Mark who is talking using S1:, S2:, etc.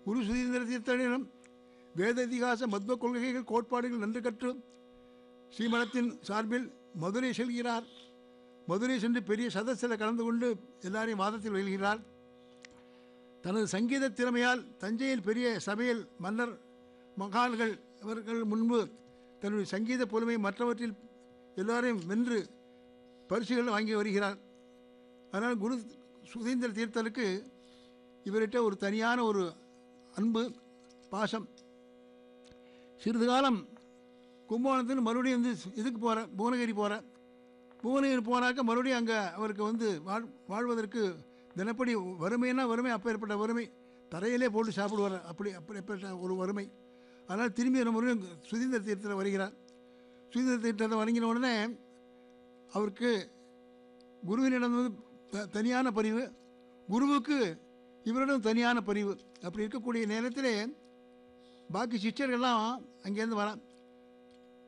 S1: குரு சுதீந்திர தீர்த்தனிடம் வேத இதிகாச மத்வ கொள்கைகள் கோட்பாடுகள் நன்று கற்று ஸ்ரீமடத்தின் சார்பில் மதுரை செல்கிறார் மதுரை சென்று பெரிய சதஸில் கலந்து கொண்டு எல்லாரையும் வாதத்தில் வெல்கிறார் தனது சங்கீத திறமையால் தஞ்சையில் பெரிய சபையில் மன்னர் மகான்கள் அவர்கள் முன்பு தன்னுடைய சங்கீத புலமை மற்றவற்றில் எல்லாரையும் வென்று பரிசுகள் வாங்கி வருகிறார் அதனால் குரு சுதீந்திர தீர்த்தருக்கு இவர்கிட்ட ஒரு தனியான ஒரு அன்பு பாசம் சிறிது காலம் கும்பகோணத்தில் மறுபடியும் வந்து இதுக்கு போகிற புவனகிரி போகிற புவனகிரி போனாக்க மறுபடியும் அங்கே அவருக்கு வந்து வாழ் வாழ்வதற்கு தினப்படி வறுமைன்னா வறுமை அப்பேற்பட்ட வறுமை தரையிலே போட்டு சாப்பிடுவார் அப்படி அப்படிப்பட்ட ஒரு வறுமை அதனால் திரும்பி ஒரு மறுபடியும் சுதீந்திர தீர்த்தத்தில் வருகிறார் சுதீந்திர தீர்த்தத்தை வணங்கின உடனே அவருக்கு குருவினிடம் வந்து த- தனியான பரிவு குருவுக்கு இவரிடம் தனியான பரிவு அப்படி இருக்கக்கூடிய நேரத்திலே பாக்கி சிஷ்யர்கள்லாம் அங்கேருந்து வர